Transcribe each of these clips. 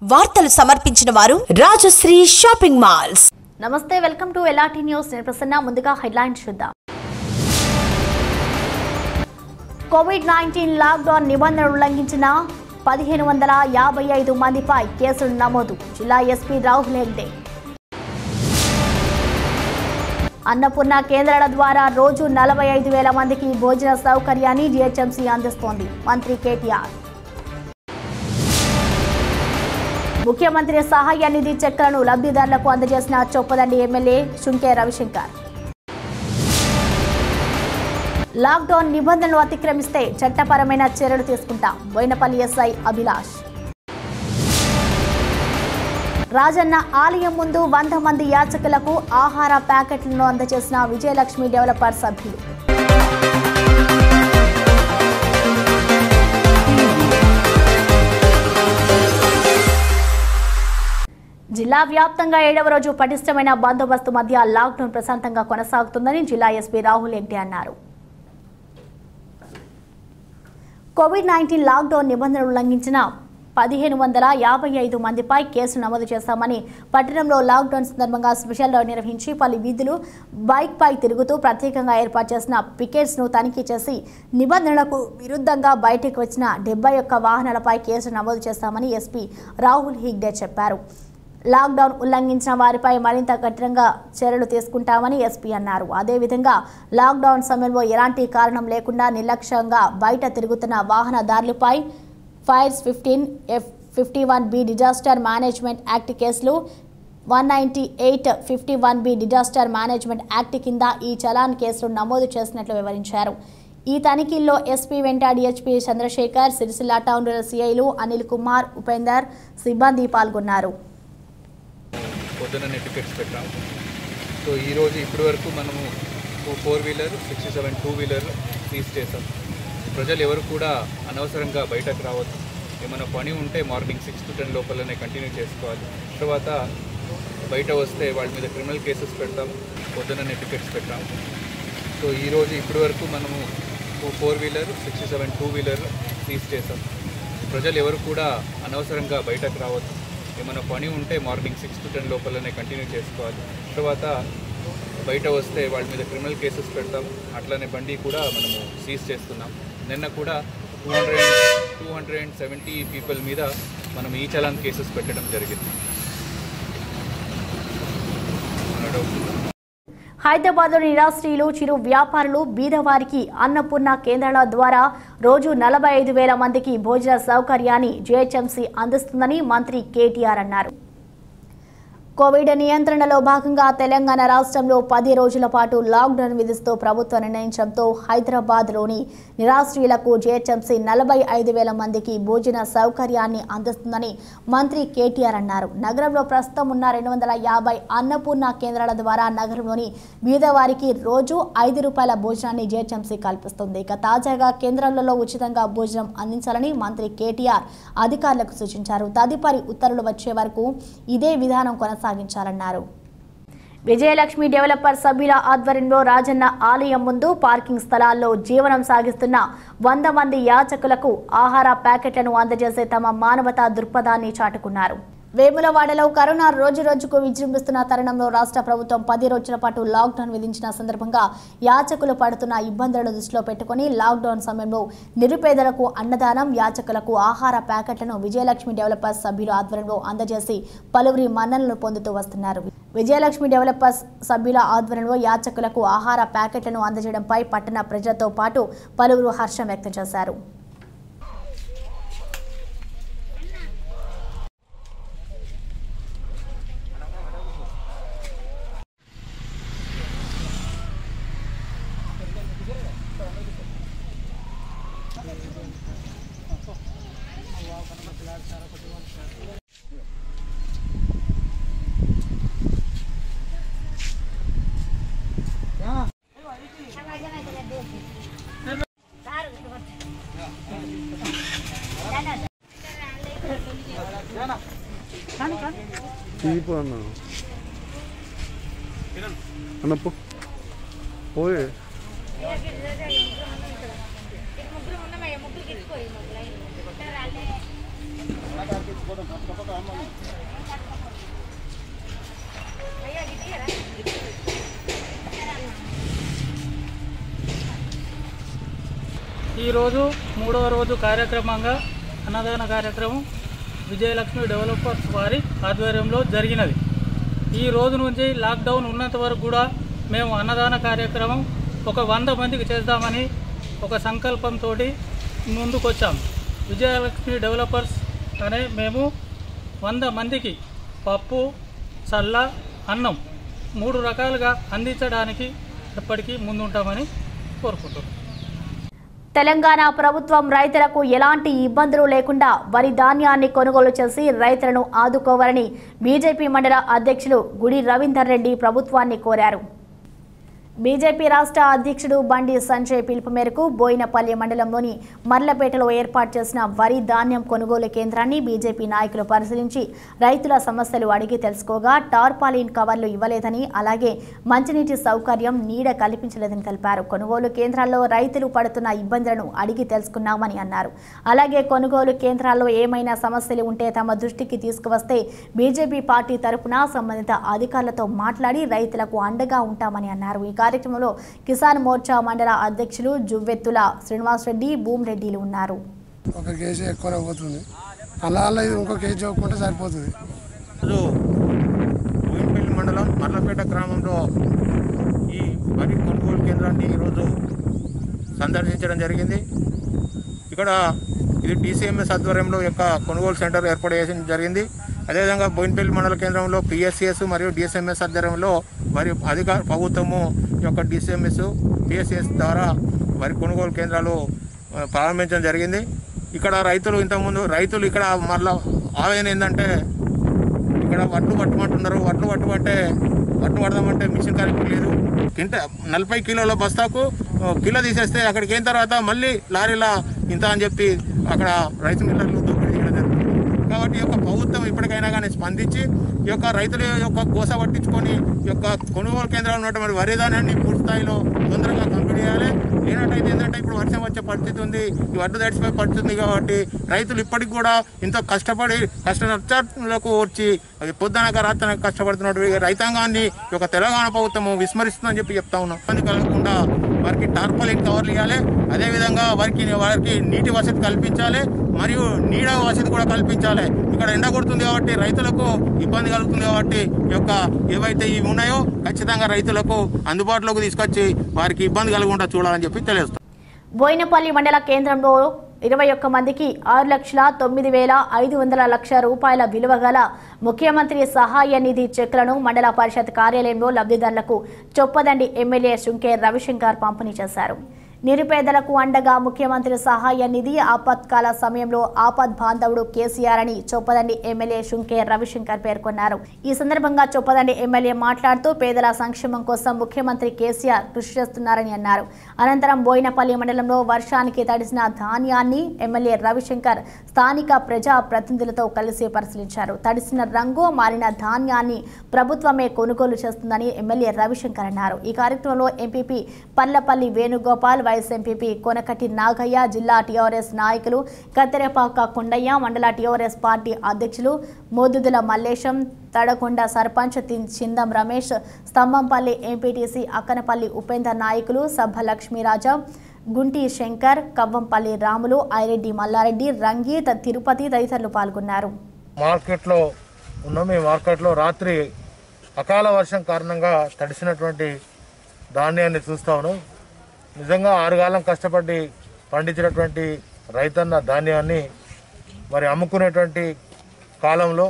వార్తలు సమర్పించిన వారు రాజశ్రీ షాపింగ్ మాల్స్ నమస్తే వెల్కమ్ టు ఎలాటి న్యూస్ నేను ప్రసన్న ముందుగా హెడ్లైన్స్ చూద్దాం కోవిడ్ నైన్టీన్ లాక్డౌన్ నిబంధనలు ఉల్లంఘించిన పదిహేను వందల యాభై ఐదు మందిపై కేసులు నమోదు జిల్లా ఎస్పీ రాహుల్ హెగ్డే అన్నపూర్ణ కేంద్రాల ద్వారా రోజు నలభై ఐదు వేల మందికి భోజన సౌకర్యాన్ని జీహెచ్ఎంసీ అందిస్తోంది మంత్రి కేటీఆర్ ముఖ్యమంత్రి సహాయ నిధి చెక్కులను లబ్ధిదారులకు అందజేసిన చొప్పదండి ఎమ్మెల్యే శుంకే రవిశంకర్ లాక్డౌన్ నిబంధనలు అతిక్రమిస్తే చట్టపరమైన చర్యలు తీసుకుంటాం బోయినపల్లి ఎస్ఐ అభిలాష్ రాజన్న ఆలయం ముందు వంద మంది యాచకులకు ఆహార ప్యాకెట్లను అందజేసిన విజయలక్ష్మి డెవలపర్ సభ్యులు జిల్లా వ్యాప్తంగా ఏడవ రోజు పటిష్టమైన బందోబస్తు మధ్య లాక్డౌన్ ప్రశాంతంగా కొనసాగుతుందని జిల్లా ఎస్పీ రాహుల్ హెగ్డే అన్నారు కోవిడ్ నైన్టీన్ లాక్డౌన్ నిబంధనలు ఉల్లంఘించిన పదిహేను వందల యాభై ఐదు మందిపై కేసు నమోదు చేశామని పట్టణంలో లాక్డౌన్ సందర్భంగా స్పెషల్ డ్రైవ్ నిర్వహించి పలు వీధులు బైక్పై తిరుగుతూ ప్రత్యేకంగా ఏర్పాటు చేసిన పికెట్స్ను తనిఖీ చేసి నిబంధనలకు విరుద్ధంగా బయటకు వచ్చిన డెబ్బై ఒక్క వాహనాలపై కేసు నమోదు చేశామని ఎస్పీ రాహుల్ హిగ్డే చెప్పారు లాక్డౌన్ ఉల్లంఘించిన వారిపై మరింత కఠినంగా చర్యలు తీసుకుంటామని ఎస్పీ అన్నారు అదేవిధంగా లాక్డౌన్ సమయంలో ఎలాంటి కారణం లేకుండా నిర్లక్ష్యంగా బయట తిరుగుతున్న వాహనదారులపై FIRs fifteen F fifty one B disaster management act కేసులు one ninety eight fifty one B disaster management act కింద ఈ చలాన్ కేసులు నమోదు చేసినట్లు వివరించారు ఈ తనిఖీల్లో ఎస్పీ వెంట డిహెచ్పి చంద్రశేఖర్ సిరిసిల్ల టౌన్ రూరల్ సిఐలు అనిల్ కుమార్ ఉపేందర్ సిబ్బంది పాల్గొన్నారు పొద్దుననే టికెట్స్ పెట్టాము సో ఈరోజు ఇప్పటి వరకు మనము two four wheeler sixty seven two wheeler seize చేసాం ప్రజలు ఎవరు కూడా అనవసరంగా బయటకు రావద్దు ఏమైనా పని ఉంటే మార్నింగ్ సిక్స్ టు టెన్ లోపలనే కంటిన్యూ చేసుకోవాలి తర్వాత బయట వస్తే వాళ్ళ మీద క్రిమినల్ కేసెస్ పెడతాము పొద్దుననే టికెట్స్ పెట్టాము సో ఈరోజు ఇప్పటి వరకు మనము two four wheeler sixty seven two wheeler seize చేసాం ప్రజలు ఎవరు కూడా అనవసరంగా బయటకు రావద్దు ఏమైనా పని ఉంటే మార్నింగ్ సిక్స్ టు టెన్ లోపలనే కంటిన్యూ చేసుకోవాలి తర్వాత బయట వస్తే వాళ్ళ మీద క్రిమినల్ కేసెస్ పెడతాం అట్లనే బండి కూడా మనము సీజ్ చేస్తున్నాం నిన్న కూడా two hundred two hundred and seventy people మీద మనం ఈ చలాన్ కేసెస్ పెట్టడం జరిగింది మన డౌట్ హైదరాబాద్లోని నిరాశ్రీలు చిరు వ్యాపారులు బీదవారికి అన్నపూర్ణ కేంద్రాల ద్వారా రోజు నలభై ఐదు వేల మందికి భోజన సౌకర్యాన్ని జీహెచ్ఎంసీ అందిస్తుందని మంత్రి కేటీఆర్ అన్నారు కోవిడ్ నియంత్రణలో భాగంగా తెలంగాణ రాష్ట్రంలో పది రోజుల పాటు లాక్డౌన్ విధిస్తూ ప్రభుత్వం నిర్ణయించడంతో హైదరాబాద్లోని నిరాశ్రయులకు జీహెచ్ఎంసీ నలభై ఐదు వేల మందికి భోజన సౌకర్యాన్ని అందిస్తుందని మంత్రి కేటీఆర్ అన్నారు నగరంలో ప్రస్తుతం ఉన్న రెండు వందల యాభై అన్నపూర్ణ కేంద్రాల ద్వారా నగరంలోని బీదవారికి రోజు ఐదు రూపాయల భోజనాన్ని జీహెచ్ఎంసీ కల్పిస్తుంది ఇక తాజాగా కేంద్రాలలో ఉచితంగా భోజనం అందించాలని మంత్రి కేటీఆర్ అధికారులకు సూచించారు తదుపరి ఉత్తర్వులు వచ్చే వరకు ఇదే విధానం కొనసాగించాలన్నారు విజయలక్ష్మి డెవలపర్ సభ్యుల ఆధ్వర్యంలో రాజన్న ఆలయం ముందు పార్కింగ్ స్థలాల్లో జీవనం సాగిస్తున్న వంద మంది యాచకులకు ఆహార ప్యాకెట్లను అందజేసే తమ మానవతా దృక్పథాన్ని చాటుకున్నారు వేములవాడలో కరోనా రోజు రోజుకు విజృంభిస్తున్న తరుణంలో రాష్ట్ర ప్రభుత్వం పది రోజుల పాటు లాక్డౌన్ విధించిన సందర్భంగా యాచకులు పడుతున్న ఇబ్బందులను దృష్టిలో పెట్టుకుని లాక్డౌన్ సమయంలో నిరుపేదలకు అన్నదానం యాచకులకు ఆహార ప్యాకెట్లను విజయలక్ష్మి డెవలపర్స్ సభ్యుల ఆధ్వర్యంలో అందజేసి పలువురి మన్ననలు పొందుతూ వస్తున్నారు విజయలక్ష్మి డెవలపర్స్ సభ్యుల ఆధ్వర్యంలో యాచకులకు ఆహార ప్యాకెట్లను అందజేయడంపై పట్టణ ప్రజలతో పాటు పలువురు హర్షం వ్యక్తం చేశారు తీపో అన్న అన్న పో పోయే ముగ్గురు ఉన్నామయ్యా ముగ్గురు గిట్టుకోరు ముగ్గురు ఈరోజు మూడవ రోజు కార్యక్రమంగా అన్నదాన కార్యక్రమం విజయలక్ష్మి డెవలపర్స్ వారి ఆధ్వర్యంలో జరిగినది ఈ రోజు నుంచి లాక్డౌన్ ఉన్నంత వరకు కూడా మేము అన్నదాన కార్యక్రమం ఒక వంద మందికి చేద్దామని ఒక సంకల్పంతో ముందుకొచ్చాం విజయలక్ష్మి డెవలపర్స్ అనే మేము వంద మందికి పప్పు చల్ల అన్నం మూడు రకాలుగా అందించడానికి ఎప్పటికీ ముందుంటామని కోరుకుంటున్నాం తెలంగాణ ప్రభుత్వం రైతులకు ఎలాంటి ఇబ్బందులు లేకుండా వరి ధాన్యాన్ని కొనుగోలు చేసి రైతులను ఆదుకోవాలని బీజేపీ మండల అధ్యక్షులు గుడి రవీందర్ రెడ్డి ప్రభుత్వాన్ని కోరారు బీజేపీ రాష్ట్ర అధ్యక్షుడు బండి సంజయ్ పిలుపు మేరకు బోయినపల్లి మండలంలోని మర్లపేటలో ఏర్పాటు చేసిన వరి ధాన్యం కొనుగోలు కేంద్రాన్ని బీజేపీ నాయకులు పరిశీలించి రైతుల సమస్యలు అడిగి తెలుసుకోగా టార్పాలిన్ కవర్లు ఇవ్వలేదని అలాగే మంచినీటి సౌకర్యం నీడ కల్పించలేదని తెలిపారు కొనుగోలు కేంద్రాల్లో రైతులు పడుతున్న ఇబ్బందులను అడిగి తెలుసుకున్నామని అన్నారు అలాగే కొనుగోలు కేంద్రాల్లో ఏమైనా సమస్యలు ఉంటే తమ దృష్టికి తీసుకువస్తే బీజేపీ పార్టీ తరపున సంబంధిత అధికారులతో మాట్లాడి రైతులకు అండగా ఉంటామని అన్నారు ఈ కార్యక్రమంలో కిసాన్ మోర్చా మండల అధ్యక్షులు జువ్వెత్తుల శ్రీనివాసరెడ్డి భూమిరెడ్డిలు ఉన్నారు ఒక కేజీ ఎక్కువనే పోతుంది అలా అలా ఇది ఇంకో కేజీ ఒప్పుకుంటే సరిపోతుంది ఈరోజు బోయినపల్లి మండలం మర్లపేట గ్రామంలో ఈ వరి కొనుగోలు కేంద్రాన్ని ఈరోజు సందర్శించడం జరిగింది ఇక్కడ ఇది డిసిఎంఎస్ ఆధ్వర్యంలో యొక్క కొనుగోలు సెంటర్ ఏర్పాటు చేయడం జరిగింది అదేవిధంగా బోయినపల్లి మండల కేంద్రంలో పిఎస్సిఎస్ మరియు డిఎస్ఎంఎస్ ఆధ్వర్యంలో వరి అధికార ప్రభుత్వము యొక్క డిసిఎంఎస్ పిఎస్సిఎస్ ద్వారా వరి కొనుగోలు కేంద్రాలు ఆ, ప్రారంభించడం జరిగింది ఇక్కడ రైతులు ఇంతకుముందు రైతులు ఇక్కడ మళ్ళా ఆవేదన ఏంటంటే ఇక్కడ వడ్లు పట్టమంటున్నారు వడ్లు పట్టమంటే వడ్లు పడదామంటే మిషన్ కరెక్ట్ లేదు కింట నలభై కిలోల బస్తాకు ఆ, కిలో తీసేస్తే అక్కడికి అయిన తర్వాత మళ్ళీ లారీలా ఇంత అని చెప్పి అక్కడ రైతు మిల్లర్లు దోపిడీ చేయడం జరుగుతుంది కాబట్టి ఈ యొక్క ప్రభుత్వం ఇప్పటికైనా కానీ స్పందించి ఈ యొక్క రైతుల యొక్క కోస పట్టించుకొని ఈ యొక్క కొనుగోలు కేంద్రాలు ఉన్నటువంటి వరి ధాన్యాన్ని పూర్తి స్థాయిలో తొందరగా కంప్లీట్ చేయాలి లేనట్టయితే ఏంటంటే ఇప్పుడు వర్షం వచ్చే పరిస్థితి ఉంది ఈ వడ్డు తడిసిపోయే పరిస్థితి ఉంది కాబట్టి రైతులు ఇప్పటికి కూడా ఇంత కష్టపడి కష్ట నష్టాలకు వచ్చి అది పొద్దునక రాత్రి కష్టపడుతున్నటువంటి రైతాంగాన్ని ఈ యొక్క తెలంగాణ ప్రభుత్వం విస్మరిస్తుందని చెప్పి చెప్తా ఉన్నాం ఇబ్బంది కలగకుండా వారికి టార్పాలిన్ కవర్లు ఇవ్వాలి అదేవిధంగా వారికి వారికి నీటి వసతి కల్పించాలి మరియు నీడ వసతి కూడా కల్పించాలి ఇక్కడ ఎండ కొడుతుంది కాబట్టి రైతులకు ఇబ్బంది కలుగుతుంది కాబట్టి ఈ యొక్క ఏవైతే ఇవి ఉన్నాయో ఖచ్చితంగా రైతులకు అందుబాటులోకి తీసుకొచ్చి వారికి ఇబ్బంది కలగకుండా చూడాలని చెప్పి తెలియజేస్తాం బోయినపల్లి మండల కేంద్రంలో ఇరవై ఒక్క మందికి ఆరు లక్షల తొమ్మిది వేల ఐదు వందల లక్ష రూపాయల విలువ గల ముఖ్యమంత్రి సహాయ నిధి చెక్లను మండల పరిషత్ కార్యాలయంలో లబ్ధిదారులకు చొప్పదండి ఎమ్మెల్యే శుంకే రవిశంకర్ పంపిణీ చేశారు నిరుపేదలకు అండగా ముఖ్యమంత్రి సహాయ నిధి ఆపత్కాల సమయంలో ఆపద్ బాంధవుడు కేసీఆర్ అని చొప్పదండి ఎమ్మెల్యే శుంకే రవిశంకర్ పేర్కొన్నారు ఈ సందర్భంగా చొప్పదండి ఎమ్మెల్యే మాట్లాడుతూ పేదల సంక్షేమం కోసం ముఖ్యమంత్రి కేసీఆర్ కృషి చేస్తున్నారని అన్నారు అనంతరం బోయినపల్లి మండలంలో వర్షానికి తడిసిన ధాన్యాన్ని ఎమ్మెల్యే రవిశంకర్ స్థానిక ప్రజా ప్రతినిధులతో కలిసి పరిశీలించారు తడిసిన రంగు మారిన ధాన్యాన్ని ప్రభుత్వమే కొనుగోలు చేస్తుందని ఎమ్మెల్యే రవిశంకర్ అన్నారు ఈ కార్యక్రమంలో MPP Pallapalli Venugopal vice MPP Konakati Nagaiah జిల్లా టీఆర్ఎస్ నాయకులు కత్తెరపాక కొండయ్య మండల టీఆర్ఎస్ పార్టీ అధ్యక్షులు మోదుదుల మల్లేశం తడకొండ సర్పంచ్ తిన్- చిందం రమేష్ స్తంభంపల్లి ఎంపీటీసీ అక్కనపల్లి ఉపేందర్ నాయకులు సభ లక్ష్మీరాజా గుంటి శంకర్ కవ్వంపల్లి రాములు ఐరెడ్డి మల్లారెడ్డి రంగీత్ తిరుపతి తదితరులు పాల్గొన్నారు మార్కెట్లో ఉన్నాం ఈ మార్కెట్లో రాత్రి అకాల వర్షం కారణంగా తడిసినటువంటి ధాన్యాన్ని చూస్తా ఉన్నాం నిజంగా ఆరుగాలం కష్టపడి పండించినటువంటి రైతన్న ధాన్యాన్ని మరి అమ్ముకునేటువంటి కాలంలో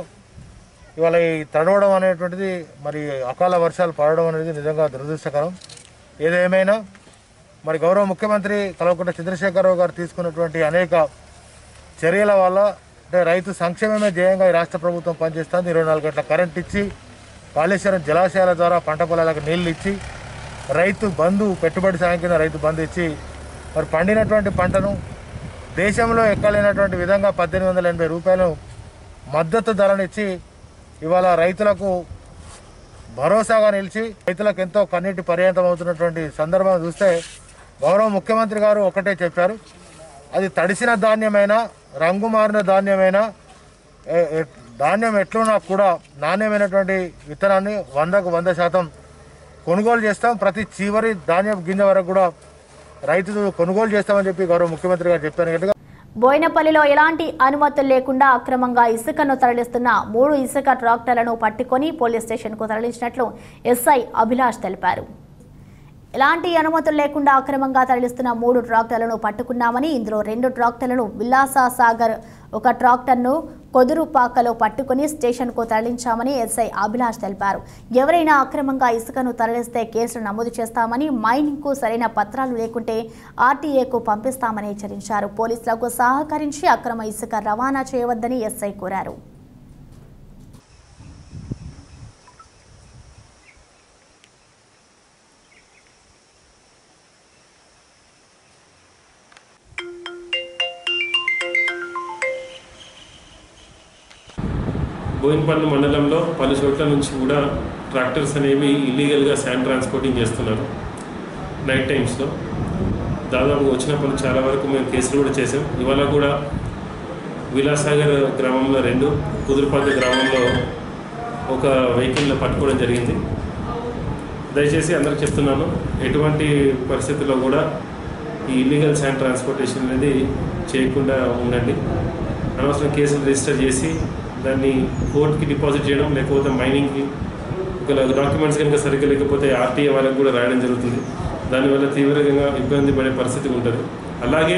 ఇవాళ ఈ తడవడం అనేటువంటిది మరి అకాల వర్షాలు పడడం అనేది నిజంగా దురదృష్టకరం ఏదేమైనా మరి గౌరవ ముఖ్యమంత్రి కల్వకుంట్ల చంద్రశేఖరరావు గారు తీసుకున్నటువంటి అనేక చర్యల వల్ల అంటే రైతు సంక్షేమమే ధ్యేయంగా ఈ రాష్ట్ర ప్రభుత్వం పనిచేస్తుంది ఇరవై నాలుగు గంటల కరెంట్ ఇచ్చి కాళేశ్వరం జలాశయాల ద్వారా పంట పొలాలకు నీళ్లు ఇచ్చి రైతు బంధు పెట్టుబడి సాయం కింద రైతు బంధు ఇచ్చి మరి పండినటువంటి పంటను దేశంలో ఎక్కలేనటువంటి విధంగా పద్దెనిమిది వందల ఎనభై రూపాయలు మద్దతు ధరనిచ్చి ఇవాళ రైతులకు భరోసాగా నిలిచి రైతులకు ఎంతో కన్నీటి పర్యంతం అవుతున్నటువంటి సందర్భం చూస్తే గౌరవ ముఖ్యమంత్రి గారు ఒకటే చెప్పారు అది తడిసిన ధాన్యమైనా రంగు మారిన ధాన్యమైనా ఏ- ఏ- ధాన్యం ఎట్లున్నా కూడా నాణ్యమైనటువంటి విత్తనాన్ని వందకు వంద శాతం కొనుగోలు చేస్తాం ప్రతి చివరి ధాన్యం గింజ వరకు కూడా రైతులు కొనుగోలు చేస్తామని చెప్పి గౌరవ ముఖ్యమంత్రి గారు చెప్పారు బోయినపల్లిలో ఎలాంటి అనుమతులు లేకుండా అక్రమంగా ఇసుకను తరలిస్తున్న మూడు ఇసుక ట్రాక్టర్లను పట్టుకొని పోలీస్ స్టేషన్కు తరలించినట్లు ఎస్ఐ అభిలాష్ తెలిపారు ఎలాంటి అనుమతులు లేకుండా అక్రమంగా తరలిస్తున్న మూడు ట్రాక్టర్లను పట్టుకున్నామని ఇందులో రెండు ట్రాక్టర్లను విలాసా సాగర్ ఒక ట్రాక్టర్ను కొదురుపాకలో పట్టుకుని స్టేషన్కు తరలించామని ఎస్ఐ అభిలాష్ తెలిపారు ఎవరైనా అక్రమంగా ఇసుకను తరలిస్తే కేసులు నమోదు చేస్తామని మైనింగ్కు సరైన పత్రాలు లేకుంటే ఆర్టీఏకు పంపిస్తామని హెచ్చరించారు పోలీసులకు సహకరించి అక్రమ ఇసుక రవాణా చేయవద్దని ఎస్ఐ కోరారు బోయినపల్లి మండలంలో పలు చోట్ల నుంచి కూడా ట్రాక్టర్స్ అనేవి ఇల్లీగల్గా శాండ్ ట్రాన్స్పోర్టింగ్ చేస్తున్నారు నైట్ టైమ్స్లో దాదాపు వచ్చినప్పుడు చాలా వరకు మేము కేసులు కూడా చేసాం ఇవాళ కూడా విలాసాగర్ గ్రామంలో రెండు కుదురుపాక గ్రామంలో ఒక వెహికల్లో పట్టుకోవడం జరిగింది దయచేసి అందరికి చెప్తున్నాను ఎటువంటి పరిస్థితుల్లో కూడా ఈ ఇల్లీగల్ శాండ్ ట్రాన్స్పోర్టేషన్ అనేది చేయకుండా ఉండండి అనవసరం కేసులు రిజిస్టర్ చేసి దాన్ని కోర్టుకి డిపాజిట్ చేయడం లేకపోతే మైనింగ్కి ఒకవేళ డాక్యుమెంట్స్ కనుక సరిగ్గా లేకపోతే ఆర్టీఏ వాళ్ళకి కూడా రాయడం జరుగుతుంది దానివల్ల తీవ్రంగా ఇబ్బంది పడే పరిస్థితి ఉంటుంది అలాగే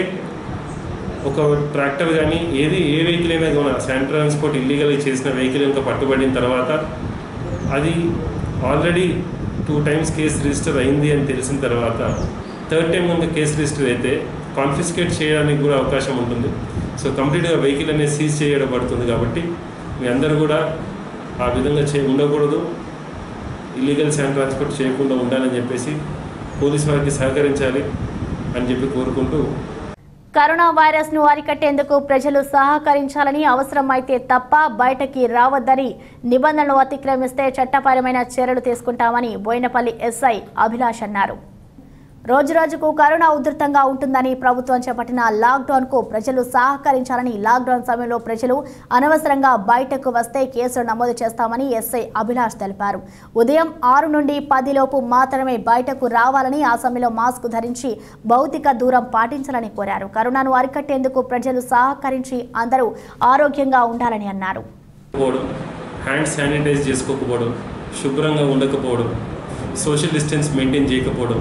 ఒక ట్రాక్టర్ కానీ ఏది ఏ వెహికల్ అయినా కూడా శాండ్ ట్రాన్స్పోర్ట్ ఇల్లీగల్ చేసిన వెహికల్ ఇంకా పట్టుబడిన తర్వాత అది already two times case register అయింది అని తెలిసిన తర్వాత థర్డ్ టైం కనుక కేసు రిజిస్టర్ అయితే కాన్ఫిస్కేట్ చేయడానికి కూడా అవకాశం ఉంటుంది సో కంప్లీట్గా వెహికల్ అనేది సీజ్ చేయడం పడుతుంది కాబట్టి మీ అందరూ కూడా ఆ విధంగా చే ఉండకూడదు ఇల్లీగల్ శాండ్ ట్రాన్స్పోర్ట్ చేయకుండా ఉండాలని చెప్పేసి పోలీస్ వారికి సహకరించాలి అని చెప్పి కోరుకుంటూ కరోనా వైరస్ ను అరికట్టేందుకు ప్రజలు సహకరించాలని అవసరమైతే తప్ప బయటకి రావద్దని నిబంధనలు అతిక్రమిస్తే చట్టపరమైన చర్యలు తీసుకుంటామని బోయినపల్లి ఎస్ఐ అభిలాష్ అన్నారు రోజు రోజుకు కరోనా ఉధృతంగా ఉంటుందని ప్రభుత్వం చేపట్టిన లాక్డౌన్ కు ప్రజలు సహకరించాలని లాక్డౌన్ సమయంలో ప్రజలు అనవసరంగా బయటకు వస్తే కేసులు నమోదు చేస్తామని ఎస్ఐ అభిలాష్ తెలిపారు ఉదయం ఆరు నుండి పది లోపు మాత్రమే బయటకు రావాలని ఆ సమయంలో మాస్క్ ధరించి భౌతిక దూరం పాటించాలని కోరారు కరోనాను అరికట్టేందుకు ప్రజలు సహకరించి అందరూ ఆరోగ్యంగా ఉండాలని అన్నారు పోవడం హ్యాండ్ శానిటైజ్ చేసుకోకపోవడం శుభ్రంగా ఉండకపోవడం సోషల్ డిస్టెన్స్ మెయింటైన్ చేయకపోవడం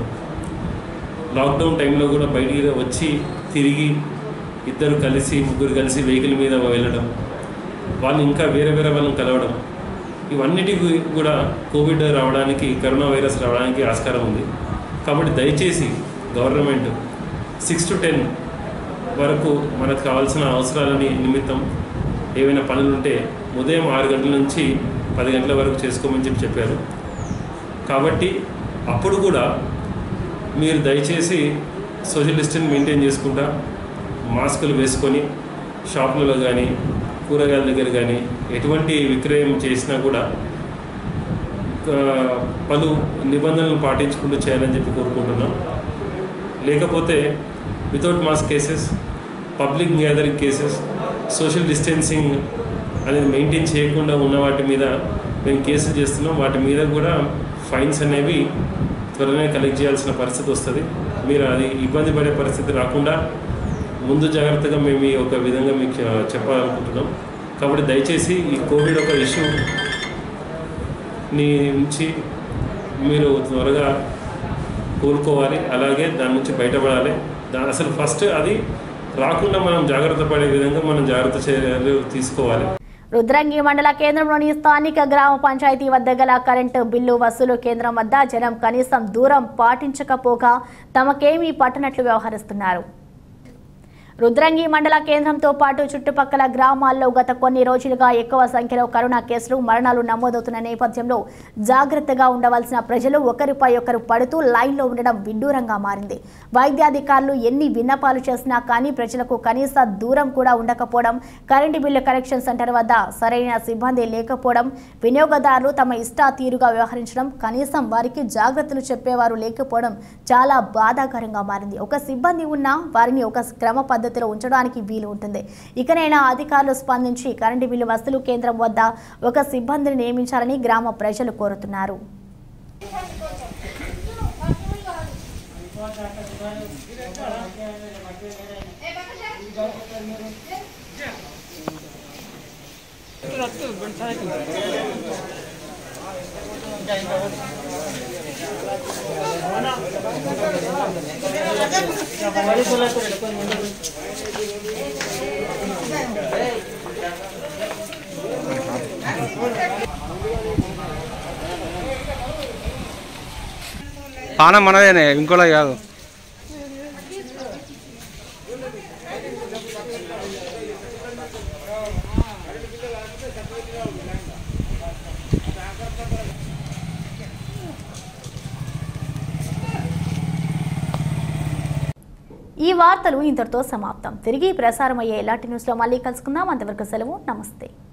లాక్డౌన్ టైంలో కూడా బయటికి వచ్చి తిరిగి ఇద్దరు కలిసి ముగ్గురు కలిసి వెహికల్ మీద వెళ్ళడం వాళ్ళు ఇంకా వేరే వేరే వాళ్ళని కలవడం ఇవన్నిటికి కూడా కోవిడ్ రావడానికి కరోనా వైరస్ రావడానికి ఆస్కారం ఉంది కాబట్టి దయచేసి గవర్నమెంట్ సిక్స్ టు టెన్ వరకు మనకు కావాల్సిన అవసరాలని నిమిత్తం ఏవైనా పనులుంటే ఉదయం ఆరు గంటల నుంచి పది గంటల వరకు చేసుకోమని చెప్పి చెప్పారు కాబట్టి అప్పుడు కూడా మీరు దయచేసి సోషల్ డిస్టెన్స్ మెయింటైన్ చేసుకుంటా మాస్కులు వేసుకొని షాపులలో కానీ కూరగాయల దగ్గర కానీ ఎటువంటి విక్రయం చేసినా కూడా ఆ, పలు నిబంధనలు పాటించుకుంటూ చేయాలని చెప్పి కోరుకుంటున్నాం లేకపోతే without mask cases public gathering cases social distancing అనేది మెయింటైన్ చేయకుండా ఉన్న వాటి మీద మేము కేసులు చేస్తున్నాం వాటి మీద కూడా ఫైన్స్ అనేవి త్వరనే కలెక్ట్ చేయాల్సిన పరిస్థితి వస్తుంది మీరు అది ఇబ్బంది పడే పరిస్థితి రాకుండా ముందు జాగ్రత్తగా మేము ఈ ఒక విధంగా మీకు చె- చెప్పాలనుకుంటున్నాం కాబట్టి దయచేసి ఈ కోవిడ్ ఒక ఇష్యూ నీ నుంచి మీరు త్వరగా కోలుకోవాలి అలాగే దాని నుంచి బయటపడాలి దా అసలు ఫస్ట్ అది రాకుండా మనం జాగ్రత్త పడే విధంగా మనం జాగ్రత్త చర్యలు తీసుకోవాలి రుద్రంగి మండల కేంద్రంలోని స్థానిక గ్రామ పంచాయతీ వద్ద గల కరెంటు బిల్లు వసూలు కేంద్రం వద్ద జనం కనీసం దూరం పాటించకపోగా తమకేమీ పట్టనట్లు వ్యవహరిస్తున్నారు రుద్రంగి మండల కేంద్రంతో పాటు చుట్టుపక్కల గ్రామాల్లో గత కొన్ని రోజులుగా ఎక్కువ సంఖ్యలో కరోనా కేసులు మరణాలు నమోదవుతున్న నేపథ్యంలో జాగ్రత్తగా ఉండవలసిన ప్రజలు ఒకరిపై ఒకరు పడుతూ లైన్లో ఉండడం విడ్డూరంగా మారింది వైద్యాధికారులు ఎన్ని విన్నపాలు చేసినా కానీ ప్రజలకు కనీస దూరం కూడా ఉండకపోవడం కరెంటు బిల్లు కలెక్షన్ సెంటర్ వద్ద సరైన సిబ్బంది లేకపోవడం వినియోగదారులు తమ ఇష్టా తీరుగా వ్యవహరించడం కనీసం వారికి జాగ్రత్తలు చెప్పేవారు లేకపోవడం చాలా బాధాకరంగా మారింది ఒక సిబ్బంది ఉన్నా వారిని ఒక క్రమ పద్ధతి పద్ధతిలో ఉంచడానికి వీలు ఉంటుంది ఇకనైనా అధికారులు స్పందించి కరెంటు బిల్లు వసూలు కేంద్రం వద్ద ఒక సిబ్బందిని నియమించాలని గ్రామ ప్రజలు కోరుతున్నారు పానం మనదేనే ఇంకోలా కాదు ఈ వార్తలు ఇంతటితో సమాప్తం తిరిగి ప్రసారం అయ్యే ఎలాంటి న్యూస్లో మళ్ళీ కలుసుకుందాం అంతవరకు సెలవు నమస్తే